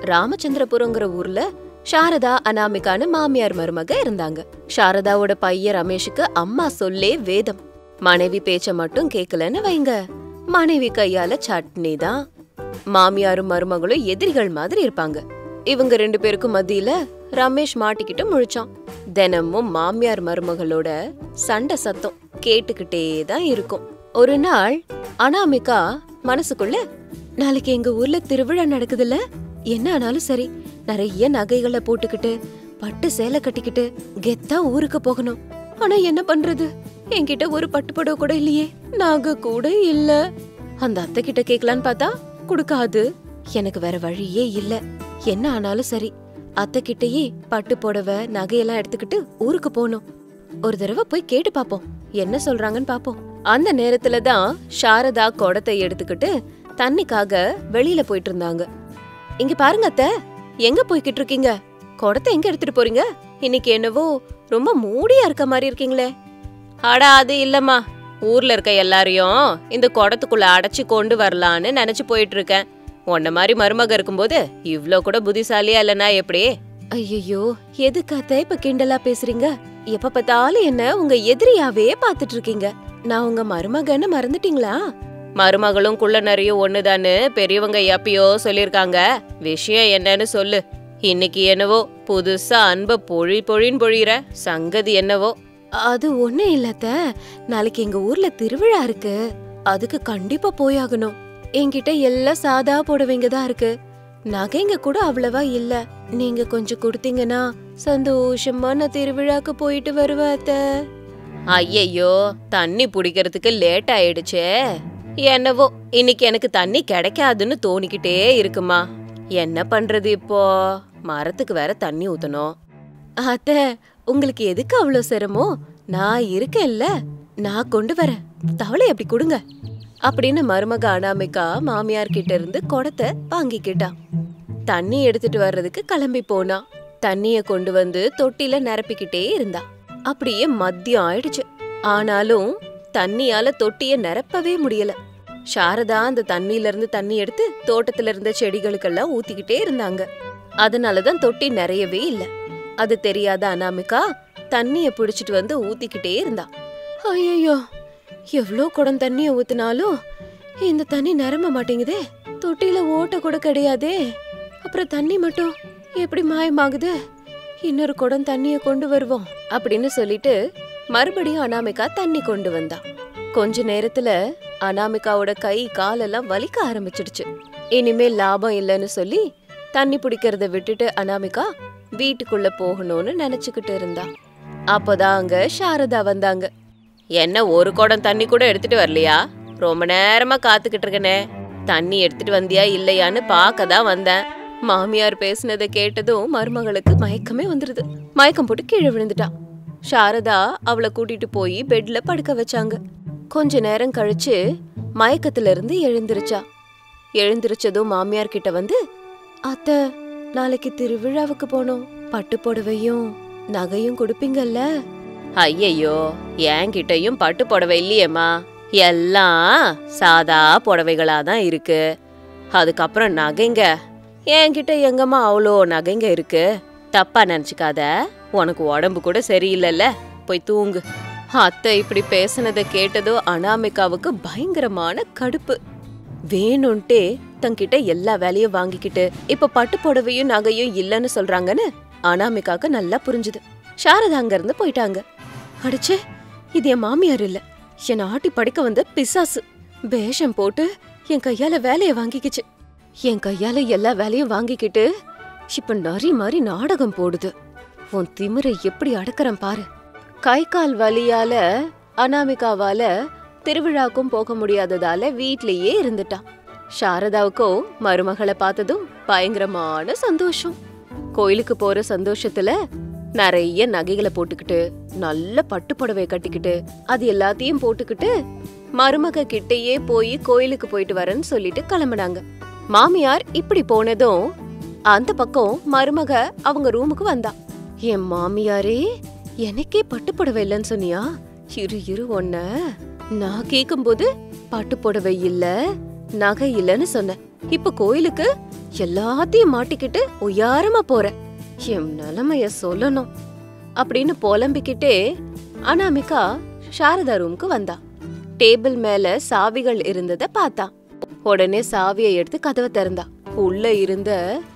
ராமச்சந்திரபுரங்கிற ஊர்ல சாரதா அனாமிகான்னு மாமியார் மருமக இருந்தாங்க சாரதாவோட பையன் ரமேஷுக்கு அம்மா சொல்லே வேதம் மனைவி பேச்ச மட்டும் கேக்கலன்னு வைங்க மனைவி கையால சட்னி தான் மாமியாரும் மருமகளும் எதிரிகள் மாதிரி இருப்பாங்க இவங்க ரெண்டு பேருக்கும் மத்தியில ரமேஷ் மாட்டிக்கிட்டு முழிச்சான் தினமும் மாமியார் மருமகளோட சண்டை சத்தம் கேட்டுக்கிட்டே தான் இருக்கும் ஒரு நாள் அனாமிகா மனசுக்குள்ள நாளைக்கு எங்க ஊர்ல திருவிழா நடக்குதுல்ல என்ன ஆனாலும் சரி நிறைய நகைகளை போட்டுக்கிட்டு பட்டு சேலை கட்டிக்கிட்டு கெத்தா ஊருக்கு போகணும் ஆனா என்ன பண்றது என்கிட்ட ஒரு பட்டுப்படவை கூட இல்லையே நகை கூட இல்ல அந்த அத்தை கிட்ட கேக்கலான்னு பார்த்தா கொடுக்காது எனக்கு வேற வழியே இல்ல என்ன ஆனாலும் சரி அத்தை கிட்டயே பட்டு புடவை நகையெல்லாம் எடுத்துக்கிட்டு ஊருக்கு போகணும் ஒரு தடவை போய் கேட்டு பாப்போம் என்ன சொல்றாங்கன்னு பாப்போம் அந்த நேரத்துல தான் சாரதா குடத்தை எடுத்துக்கிட்டு தண்ணிக்காக வெளியில போயிட்டு இருந்தாங்க இங்க பாருங்க அத்தை எங்க போய்கிட்டு இருக்கீங்க குடத்தை எங்க எடுத்துட்டு போறீங்க இன்னைக்கு என்னவோ ரொம்ப மூடியா இருக்க மாதிரி இருக்கீங்களே அடா அது இல்லம்மா ஊர்ல இருக்க எல்லாரையும் இந்த குடத்துக்குள்ள அடைச்சு கொண்டு வரலான்னு நினைச்சு போயிட்டு இருக்கேன் உன்ன மாதிரி மருமக இருக்கும்போது இவ்ளோ கூட புத்திசாலியா இல்லனா எப்படி ஐயோ எதுக்காத்த இப்ப கிண்டலா பேசுறீங்க எப்ப பார்த்தாலும் என்ன உங்க எதிரியாவே பாத்துட்டு இருக்கீங்க நான் உங்க மருமகன்னு மறந்துட்டீங்களா மருமகளும் குள்ள நிறைய ஒண்ணுதான்னு பெரியவங்க எப்பயோ சொல்லிருக்காங்க விஷயம் என்னன்னு சொல்லு இன்னைக்கு என்னவோ புதுசா அன்ப பொழி பொழின்னு பொழியிற சங்கதி என்னவோ அது ஒண்ணு இல்லத்த நாளைக்கு எங்க ஊர்ல திருவிழா இருக்கு அதுக்கு கண்டிப்பா போயாகணும் என்கிட்ட எல்லாம் சாதா புடவைங்க தான் இருக்கு நகைங்க கூட அவ்வளவா இல்ல நீங்க கொஞ்சம் கொடுத்தீங்கன்னா சந்தோஷமா நான் திருவிழாக்கு போயிட்டு வருவேன் அத்த ஐயையோ தண்ணி பிடிக்கிறதுக்கு லேட் ஆயிடுச்சே என்னவோ இன்னைக்கு எனக்கு தண்ணி கிடைக்காதுன்னு தோணிக்கிட்டே இருக்குமா என்ன பண்றது இப்போ மரத்துக்கு வேற தண்ணி ஊத்தணும் அத்த உங்களுக்கு எதுக்கு அவ்வளோ சிரமம் நான் இருக்கேன்ல நான் கொண்டு வரேன் தவளை அப்படி கொடுங்க அப்படின்னு மருமக அனாமிகா மாமியார் கிட்ட இருந்து குடத்தை வாங்கிக்கிட்டா தண்ணி எடுத்துட்டு வர்றதுக்கு கிளம்பி போனா தண்ணிய கொண்டு வந்து தொட்டில நிரப்பிக்கிட்டே இருந்தா அப்படியே மத்தியம் ஆயிடுச்சு ஆனாலும் தண்ணியால தொட்டிய நிரப்பவே முடியல சாரதா அந்த தண்ணியில இருந்து தண்ணி எடுத்து தோட்டத்துல இருந்த செடிகளுக்கெல்லாம் ஊத்திக்கிட்டே இருந்தாங்க அதனாலதான் தொட்டி நிறையவே இல்ல அது தெரியாத அனாமிகா தண்ணிய பிடிச்சிட்டு வந்து ஊத்திக்கிட்டே இருந்தா ஐயோ எவ்வளோ குடம் தண்ணிய ஊத்துனாலும் இந்த தண்ணி நிரம்ப மாட்டேங்குதே தொட்டியில ஓட்ட கூட கிடையாதே அப்புறம் தண்ணி மட்டும் எப்படி மாயமாகுது இன்னொரு குடம் தண்ணிய கொண்டு வருவோம் அப்படின்னு சொல்லிட்டு மறுபடியும் அனாமிகா தண்ணி கொண்டு வந்தா கொஞ்ச நேரத்துல அனாமிகாவோட கை காலெல்லாம் வலிக்க ஆரம்பிச்சிடுச்சு இனிமே லாபம் இல்லைன்னு சொல்லி தண்ணி பிடிக்கிறத விட்டுட்டு அனாமிகா வீட்டுக்குள்ள போகணும்னு நினைச்சுக்கிட்டு இருந்தா அப்போதான் அங்க சாரதா வந்தாங்க என்ன ஒரு குடம் தண்ணி கூட எடுத்துட்டு வரலையா ரொம்ப நேரமா காத்துக்கிட்டு இருக்கனே தண்ணி எடுத்துட்டு வந்தியா இல்லையான்னு பார்க்க தான் வந்தேன் மாமியார் பேசுனதை கேட்டதும் மருமகளுக்கு மயக்கமே வந்துருது மயக்கம் போட்டு கீழே விழுந்துட்டா சாரதா அவளை கூட்டிட்டு போய் பெட்ல படுக்க வச்சாங்க கொஞ்ச நேரம் கழிச்சு மயக்கத்துல இருந்து எழுந்திருச்சா எழுந்திருச்சதும் மாமியார் கிட்ட வந்து அத்தை நாளைக்கு திருவிழாவுக்கு போனோம் பட்டு புடவையும் நகையும் கொடுப்பீங்கல்ல ஐயையோ என்கிட்டயும் பட்டு புடவை இல்லையேம்மா எல்லாம் சாதா புடவைகளா தான் இருக்கு அதுக்கப்புறம் நகைங்க என்கிட்ட எங்கம்மா அவ்வளோ நகைங்க இருக்கு தப்பா நினச்சிக்காத உனக்கு உடம்பு கூட சரியில்லைல்ல போய் தூங்கு அத்தை இப்படி பேசுனதை கேட்டதோ அனாமிகாவுக்கு பயங்கரமான கடுப்பு வேணும்ட்டே தங்கிட்ட எல்லா வேலையும் வாங்கிக்கிட்டு இப்ப பட்டு புடவையும் நகையும் இல்லைன்னு சொல்றாங்கன்னு அனாமிகாக்கு நல்லா புரிஞ்சுது சாரதா அங்க இருந்து போயிட்டாங்க அடிச்சே இது என் மாமியார் இல்ல என் ஆட்டி படிக்க வந்த பிசாசு வேஷம் போட்டு என் கையால வேலைய வாங்கிக்கிச்சு என் கையால எல்லா வேலையும் வாங்கிக்கிட்டு இப்ப நரி மாதிரி நாடகம் போடுது உன் திமிரை எப்படி அடக்கறேன் பாரு கை கால் வலியால அனாமிகாவால திருவிழாக்கும் போக முடியாததால வீட்லயே இருந்துட்டா சாரதாவுக்கோ மருமகளை பார்த்ததும் பயங்கரமான சந்தோஷம் கோயிலுக்கு போற சந்தோஷத்துல நிறைய நகைகளை போட்டுக்கிட்டு நல்ல பட்டு புடவை கட்டிக்கிட்டு அது எல்லாத்தையும் போட்டுக்கிட்டு மருமக கிட்டயே போய் கோயிலுக்கு போயிட்டு வரேன்னு சொல்லிட்டு கிளம்புனாங்க மாமியார் இப்படி போனதும் அந்த பக்கம் மருமக அவங்க ரூமுக்கு வந்தா என் மாமியாரே எனக்கே பட்டு புடவை இல்லைன்னு சொன்னியா இரு இரு ஒன்ன நான் கேக்கும்போது பட்டு புடவை இல்ல நகை இல்லன்னு சொன்னேன் இப்ப கோயிலுக்கு எல்லாத்தையும் மாட்டிக்கிட்டு உயாரமா போற என் நிலைமைய சொல்லணும் அப்படின்னு புலம்பிக்கிட்டே அனாமிகா சாரதா ரூமுக்கு வந்தா டேபிள் மேல சாவிகள் இருந்தத பார்த்தா உடனே சாவியை எடுத்து கதவை திறந்தா உள்ள இருந்த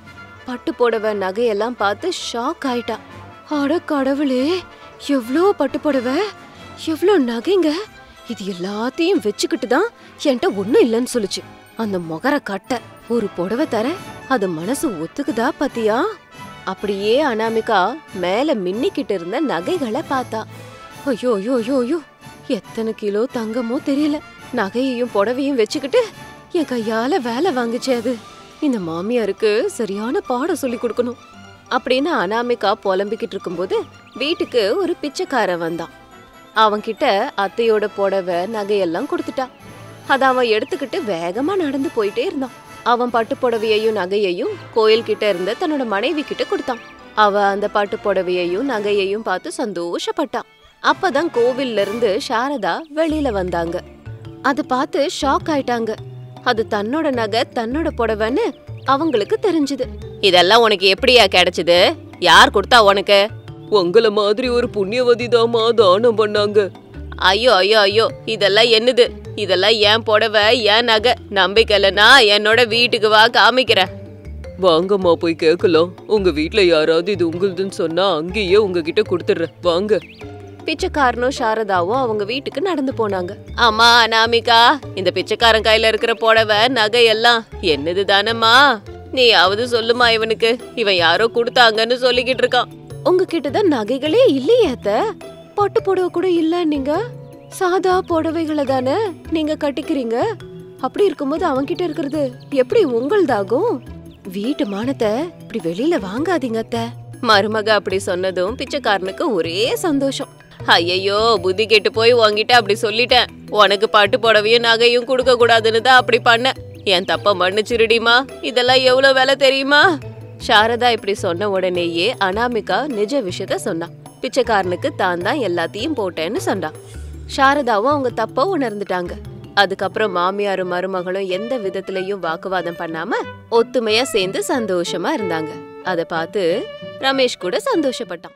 பட்டு புடவை நகையெல்லாம் பார்த்து ஷாக் ஆயிட்டா அட கடவுளே எவ்ளோ பட்டு புடவை எவ்ளோ நகைங்க இது எல்லாத்தையும் வச்சுக்கிட்டு தான் என்கிட்ட ஒண்ணும் இல்லைன்னு சொல்லுச்சு அந்த முகர கட்ட ஒரு புடவை தர அது மனசு ஒத்துக்குதா பாத்தியா அப்படியே அனாமிகா மேல மின்னிக்கிட்டு இருந்த நகைகளை பார்த்தா ஐயோ ஐயோ ஐயோ ஐயோ எத்தனை கிலோ தங்கமோ தெரியல நகையையும் புடவையும் வச்சுக்கிட்டு என் கையால வேலை வாங்குச்சு அது இந்த மாமியாருக்கு சரியான பாடம் சொல்லி கொடுக்கணும் அப்படின்னு அனாமிகா புலம்பிக்கிட்டு இருக்கும்போது வீட்டுக்கு ஒரு பிச்சைக்காரன் வந்தான் அவன்கிட்ட அத்தையோட புடவை நகையெல்லாம் கொடுத்துட்டா அத அவன் எடுத்துக்கிட்டு வேகமா நடந்து போயிட்டே இருந்தான் அவன் பட்டு புடவையையும் நகையையும் கோயில் கிட்ட இருந்த தன்னோட மனைவி கிட்ட கொடுத்தான் அவ அந்த பட்டு புடவையையும் நகையையும் பார்த்து சந்தோஷப்பட்டான் அப்பதான் கோவில்ல இருந்து சாரதா வெளியில வந்தாங்க அது பார்த்து ஷாக் ஆயிட்டாங்க அது தன்னோட நகை தன்னோட புடவைன்னு அவங்களுக்கு தெரிஞ்சது இதெல்லாம் உனக்கு எப்படியா கிடைச்சது யார் கொடுத்தா உனக்கு உங்கள மாதிரி ஒரு புண்ணியவதி தாமா தானம் பண்ணாங்க ஐயோ ஐயோ ஐயோ இதெல்லாம் என்னது இதெல்லாம் ஏன் புடவை ஏன் நகை நம்பிக்கலனா என்னோட வீட்டுக்கு வா காமிக்கிறேன் வாங்கம்மா போய் கேட்கலாம் உங்க வீட்ல யாராவது இது உங்களுதுன்னு சொன்னா அங்கேயே உங்ககிட்ட கொடுத்துட்றேன் வாங்க பிச்சைக்காரனும் சாரதாவும் அவங்க வீட்டுக்கு நடந்து போனாங்க அம்மா அனாமிகா இந்த பிச்சைக்காரன் கையில இருக்கிற புடவை நகை எல்லாம் என்னது தானம்மா நீயாவது சொல்லுமா இவனுக்கு இவன் யாரோ கொடுத்தாங்கன்னு சொல்லிக்கிட்டு இருக்கான் உங்ககிட்ட தான் நகைகளே இல்லையே அத்த பட்டு புடவை கூட இல்ல நீங்க சாதா புடவைகளை தானே நீங்க கட்டிக்கிறீங்க அப்படி இருக்கும்போது அவன்கிட்ட இருக்கிறது எப்படி உங்கள்தாகும் வீட்டு மானத்தை இப்படி வெளியில வாங்காதீங்க அத்த மருமக அப்படி சொன்னதும் பிச்சைக்காரனுக்கு ஒரே சந்தோஷம் ஐயையோ புத்தி கெட்டு போய் உன்கிட்ட அப்படி சொல்லிட்டேன் உனக்கு பட்டு புடவையும் நகையும் கொடுக்க கூடாதுன்னு தான் அப்படி பண்ண என் தப்ப மன்னிச்சிருடிமா இதெல்லாம் எவ்வளவு விலை தெரியுமா சாரதா இப்படி சொன்ன உடனேயே அனாமிகா நிஜ விஷயத்த சொன்னா பிச்சைக்காரனுக்கு தான் தான் எல்லாத்தையும் போட்டேன்னு சொன்னான் சாரதாவும் அவங்க தப்ப உணர்ந்துட்டாங்க அதுக்கப்புறம் மாமியாரும் மருமகளும் எந்த விதத்திலையும் வாக்குவாதம் பண்ணாம ஒத்துமையா சேர்ந்து சந்தோஷமா இருந்தாங்க அத பார்த்து ரமேஷ் கூட சந்தோஷப்பட்டான்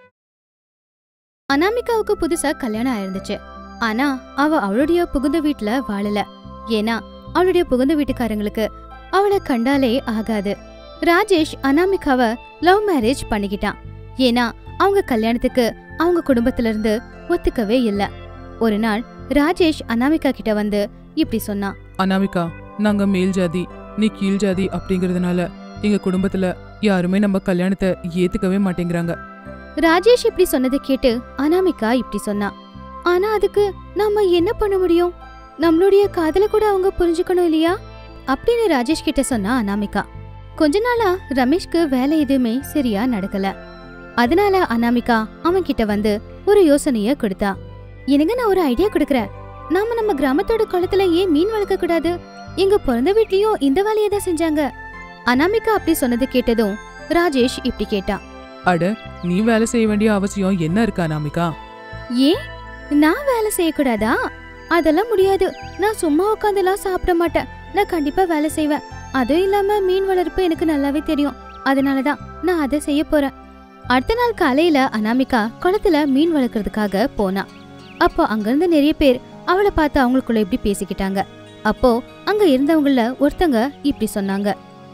அனாமிகாவுக்கு புதுசா கல்யாணம் ஆயிருந்துச்சு ஆனா அவ அவளுடைய புகுந்த வீட்ல வாழல ஏன்னா அவளுடைய புகுந்த வீட்டுக்காரங்களுக்கு அவளை கண்டாலே ஆகாது ராஜேஷ் அனாமிகாவை லவ் மேரேஜ் பண்ணிக்கிட்டான் ஏன்னா அவங்க கல்யாணத்துக்கு அவங்க குடும்பத்துல இருந்து ஒத்துக்கவே இல்ல ஒரு நாள் ராஜேஷ் அனாமிகா கிட்ட வந்து இப்படி சொன்னான் அனாமிகா நாங்க மேல் ஜாதி நீ கீழ் ஜாதி அப்படிங்கறதுனால எங்க குடும்பத்துல யாருமே நம்ம கல்யாணத்தை ஏத்துக்கவே மாட்டேங்கிறாங்க ராஜேஷ் இப்படி சொன்னதை கேட்டு அனாமிகா இப்படி சொன்னா ஆனா அதுக்கு நாம என்ன பண்ண முடியும் நம்மளுடைய காதல கூட அவங்க புரிஞ்சுக்கணும் இல்லையா அப்படின்னு ராஜேஷ் கிட்ட சொன்னா அனாமிகா கொஞ்ச நாளா ரமேஷ்க்கு வேலை எதுவுமே சரியா நடக்கல அதனால அனாமிகா அவன் கிட்ட வந்து ஒரு யோசனைய கொடுத்தா எனக்கு நான் ஒரு ஐடியா கொடுக்கறேன் நாம நம்ம கிராமத்தோட குளத்துல ஏன் மீன் வளர்க்க கூடாது எங்க பிறந்த வீட்லயும் இந்த வேலையை தான் செஞ்சாங்க அனாமிகா அப்படி சொன்னது கேட்டதும் ராஜேஷ் இப்படி கேட்டான் அட நீ வேலை செய்ய வேண்டிய அவசியம் என்ன இருக்கு அனாமிகா ஏன் நான் வேலை செய்யக்கூடாதா அதெல்லாம் முடியாது நான் சும்மா உட்காந்துலாம் சாப்பிட மாட்டேன் நான் கண்டிப்பா வேலை செய்வேன் அதுவும் இல்லாம மீன் வளர்ப்பு எனக்கு நல்லாவே தெரியும் அதனாலதான் நான் அதை செய்ய போறேன் அடுத்த நாள் காலையில அனாமிகா குளத்துல மீன் வளர்க்கறதுக்காக போனா அப்போ அங்கிருந்து நிறைய பேர் அவளை பார்த்து அவங்களுக்குள்ள இப்படி பேசிக்கிட்டாங்க அப்போ அங்க இருந்தவங்கள ஒருத்தங்க இப்படி சொன்னாங்க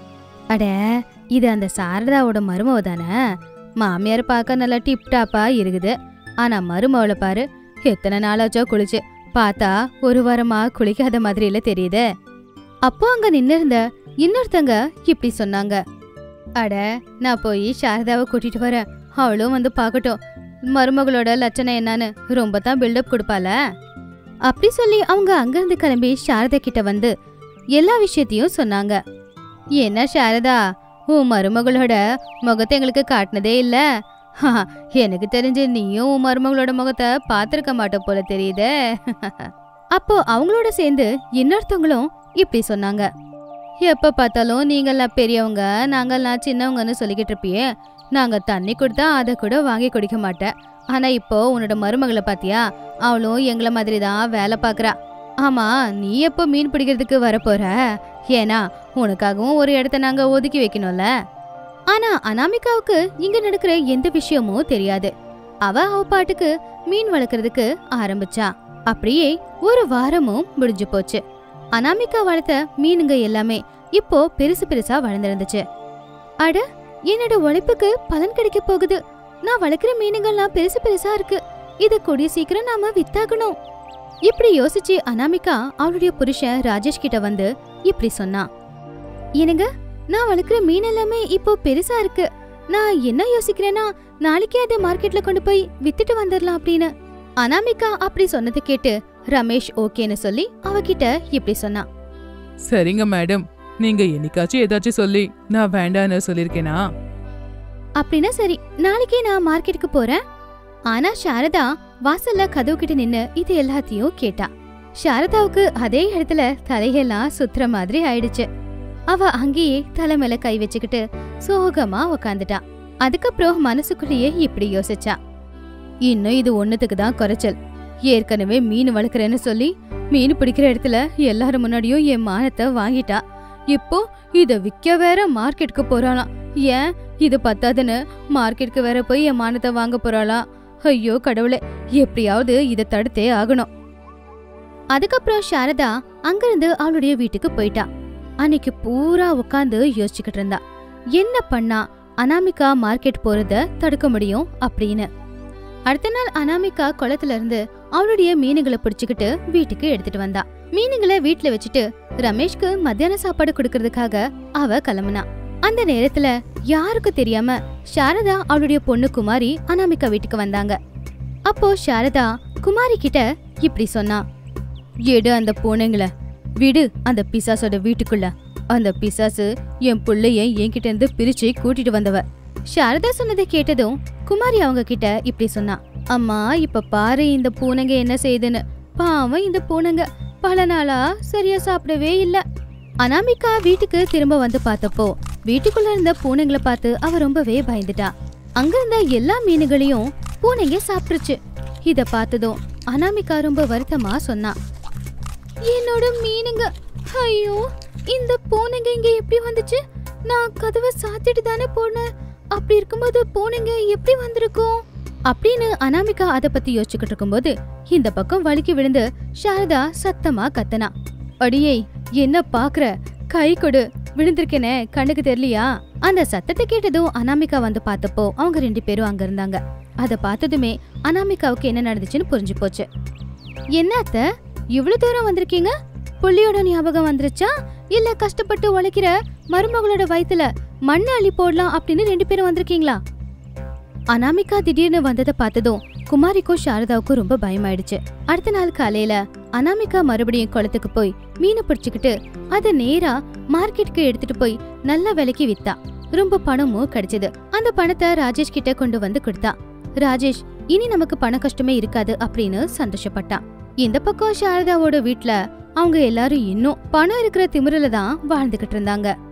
அட இது அந்த சாரதாவோட மருமவ தானே மாமியார் பார்க்க நல்லா டிப்டாப்பா இருக்குது ஆனா மருமவளை பாரு எத்தனை நாளாச்சோ குளிச்சு பார்த்தா ஒரு வாரமா குளிக்காத மாதிரில தெரியுதே அப்போ அங்க நின்னிருந்த இன்னொருத்தங்க இப்படி சொன்னாங்க அட நான் போய் சாரதாவை கூட்டிட்டு வரேன் அவளும் வந்து பார்க்கட்டும் மருமகளோட லட்சணம் என்னன்னு ரொம்ப தான் பில்டப் கொடுப்பால அப்படி சொல்லி அவங்க அங்கிருந்து கிளம்பி சாரதா கிட்ட வந்து எல்லா விஷயத்தையும் சொன்னாங்க என்ன சாரதா உன் மருமகளோட முகத்தை எங்களுக்கு காட்டினதே இல்ல ஹா, எனக்கு தெரிஞ்சு நீயும் உன் மருமகளோட முகத்தை பார்த்திருக்க மாட்ட போல தெரியுதே அப்போ அவங்களோட சேர்ந்து இன்னொருத்தவங்களும் இப்படி சொன்னாங்க எப்ப பார்த்தாலும் நீங்கெல்லாம் பெரியவங்க நாங்கெல்லாம் சின்னவங்கன்னு சொல்லிக்கிட்டு இருப்பியே நாங்க தண்ணி கொடுத்தா அதை கூட வாங்கி குடிக்க மாட்டேன் ஆனா இப்போ உன்னோட மருமகளை பாத்தியா அவளும் எங்கள மாதிரி தான் வேலை பார்க்கறா ஆமா நீ எப்போ மீன் பிடிக்கிறதுக்கு வரப்போற ஏன்னா உனக்காகவும் ஒரு இடத்த நாங்க ஒதுக்கி வைக்கணும்ல ஆனா அனாமிகாவுக்கு இங்க நடக்கிற எந்த விஷயமும் தெரியாது அவ அவ பாட்டுக்கு மீன் வளர்க்கறதுக்கு ஆரம்பிச்சா அப்படியே ஒரு வாரமும் முடிஞ்சு போச்சு அனாமிகா வளர்த்த மீனுங்க எல்லாமே இப்போ பெருசு பெருசா வளர்ந்துருந்துச்சு அட என்னோட உழைப்புக்கு பலன் கிடைக்க போகுது நான் வளர்க்குற மீனுங்கள்லாம் பெருசு பெருசா இருக்கு இத கூடிய சீக்கிரம் நாம வித்தாகணும் இப்படி யோசிச்சு அனாமிகா அவளுடைய புருஷன் ராஜேஷ் கிட்ட வந்து இப்படி சொன்னா என்னங்க நான் வளர்க்குற மீன் எல்லாமே இப்போ பெருசா இருக்கு நான் என்ன யோசிக்கிறேன்னா நாளைக்கே அதை மார்க்கெட்ல கொண்டு போய் வித்துட்டு வந்துடலாம் அப்படின்னு அனாமிகா அப்படி சொன்னதை கேட்டு ரமேஷ் ஓகேன்னு சொல்லி அவகிட்ட இப்படி சொன்னான் சரிங்க மேடம் நீங்க என்னைக்காச்சும் ஏதாச்சும் சொல்லி நான் வேண்டான்னு சொல்லிருக்கேனா அப்படின்னா சரி நாளைக்கே நான் மார்க்கெட்டுக்கு போறேன் ஆனா சாரதா வாசல்ல கதவு கிட்ட நின்னு இது எல்லாத்தையும் கேட்டா சாரதாவுக்கு அதே இடத்துல தலையெல்லாம் சுத்துற மாதிரி ஆயிடுச்சு அவ அங்கேயே தலை மேல கை வச்சுக்கிட்டு சோகமா உக்காந்துட்டா அதுக்கப்புறம் மனசுக்குள்ளேயே இப்படி யோசிச்சா இன்னும் இது ஒண்ணுத்துக்கு தான் குறைச்சல் ஏற்கனவே மீன் வளர்க்குறேன்னு சொல்லி மீன் பிடிக்கிற இடத்துல எல்லாரும் முன்னாடியும் என் மானத்தை வாங்கிட்டா இப்போ இத விக்க வேற மார்க்கெட்டுக்கு போறாளாம் ஏன் இது பத்தாதுன்னு மார்க்கெட்டுக்கு வேற போய் என் மானத்தை வாங்க போறாளா ஐயோ கடவுளே எப்படியாவது இத தடுத்தே ஆகணும் அதுக்கப்புறம் சாரதா அங்கிருந்து அவளுடைய வீட்டுக்கு போயிட்டா அன்னைக்கு பூரா உட்காந்து யோசிச்சுக்கிட்டு இருந்தா என்ன பண்ணா அனாமிகா மார்க்கெட் போறத தடுக்க முடியும் அப்படின்னு அடுத்த நாள் அனாமிகா குளத்துல இருந்து அவளுடைய மீனுங்களை பிடிச்சுக்கிட்டு வீட்டுக்கு எடுத்துட்டு வந்தா மீனுங்களை வீட்ல வச்சுட்டு ரமேஷ்க்கு மத்தியான சாப்பாடு கொடுக்கறதுக்காக அவ கிளம்புனா அந்த நேரத்துல யாருக்கும் தெரியாம சாரதா அவளுடைய பொண்ணு குமாரி அனாமிகா வீட்டுக்கு வந்தாங்க அப்போ சாரதா குமாரி கிட்ட இப்படி சொன்னா எடு அந்த பூனைங்களை விடு அந்த பிசாசோட வீட்டுக்குள்ள அந்த பிசாசு என் புள்ளைய என்கிட்ட இருந்து பிரிச்சு கூட்டிட்டு வந்தவ சாரதா சொன்னதை கேட்டதும் குமாரி அவங்க கிட்ட இப்படி சொன்னா அம்மா இப்ப பாரு இந்த பூனைங்க என்ன செய்யுதுன்னு பாவம் இந்த பூனைங்க பல நாளா சரியா சாப்பிடவே இல்ல அனாமிகா வீட்டுக்கு திரும்ப வந்து பார்த்தப்போ வீட்டுக்குள்ள இருந்த பூனைங்களை பார்த்து அவ ரொம்பவே பயந்துட்டா அங்க இருந்த எல்லா மீனுகளையும் பூனைங்க சாப்பிட்டுருச்சு இத பார்த்ததும் அனாமிகா ரொம்ப வருத்தமா சொன்னா என்னோட மீனுங்க ஐயோ இந்த பூனைங்க இங்க எப்படி வந்துச்சு நான் கதவை சாத்திட்டு தானே போனேன் அப்படி இருக்கும்போது பூனைங்க எப்படி வந்திருக்கும் அப்படின்னு அனாமிகா அத பத்தி யோசிச்சுக்கிட்டு இருக்கும்போது இந்த பக்கம் வலிக்கு விழுந்து சாரதா சத்தமா கத்தனா அடியே என்ன பாக்குற கை கொடு விழுந்திருக்கேனே கண்ணுக்கு தெரியலையா அந்த சத்தத்தை கேட்டதும் அனாமிகா வந்து பார்த்தப்போ அவங்க ரெண்டு பேரும் அங்க இருந்தாங்க அத பார்த்ததுமே அனாமிகாவுக்கு என்ன நடந்துச்சுன்னு புரிஞ்சு போச்சு என்ன அத்த இவ்வளவு தூரம் வந்திருக்கீங்க புள்ளியோட ஞாபகம் வந்துருச்சா இல்ல கஷ்டப்பட்டு உழைக்கிற மருமகளோட வயித்துல மண்ணை அள்ளி போடலாம் அப்படின்னு ரெண்டு பேரும் வந்திருக்கீங்களா அனாமிகா திடீர்னு வந்ததை பார்த்ததும் குமாரிக்கும் சாரதாவுக்கும் ரொம்ப பயமாயிடுச்சு அடுத்த நாள் காலையில அனாமிகா மறுபடியும் குளத்துக்கு போய் மீனை பிடிச்சுக்கிட்டு அதை நேரா மார்க்கெட்டுக்கு எடுத்துட்டு போய் நல்ல விலைக்கு வித்தா ரொம்ப பணமும் கிடைச்சது அந்த பணத்தை ராஜேஷ் கிட்ட கொண்டு வந்து கொடுத்தா ராஜேஷ் இனி நமக்கு பண கஷ்டமே இருக்காது அப்படின்னு சந்தோஷப்பட்டான் இந்த பக்கம் சாரதாவோட வீட்ல அவங்க எல்லாரும் இன்னும் பணம் இருக்கிற திமிரில தான் வாழ்ந்துகிட்டு இருந்தாங்க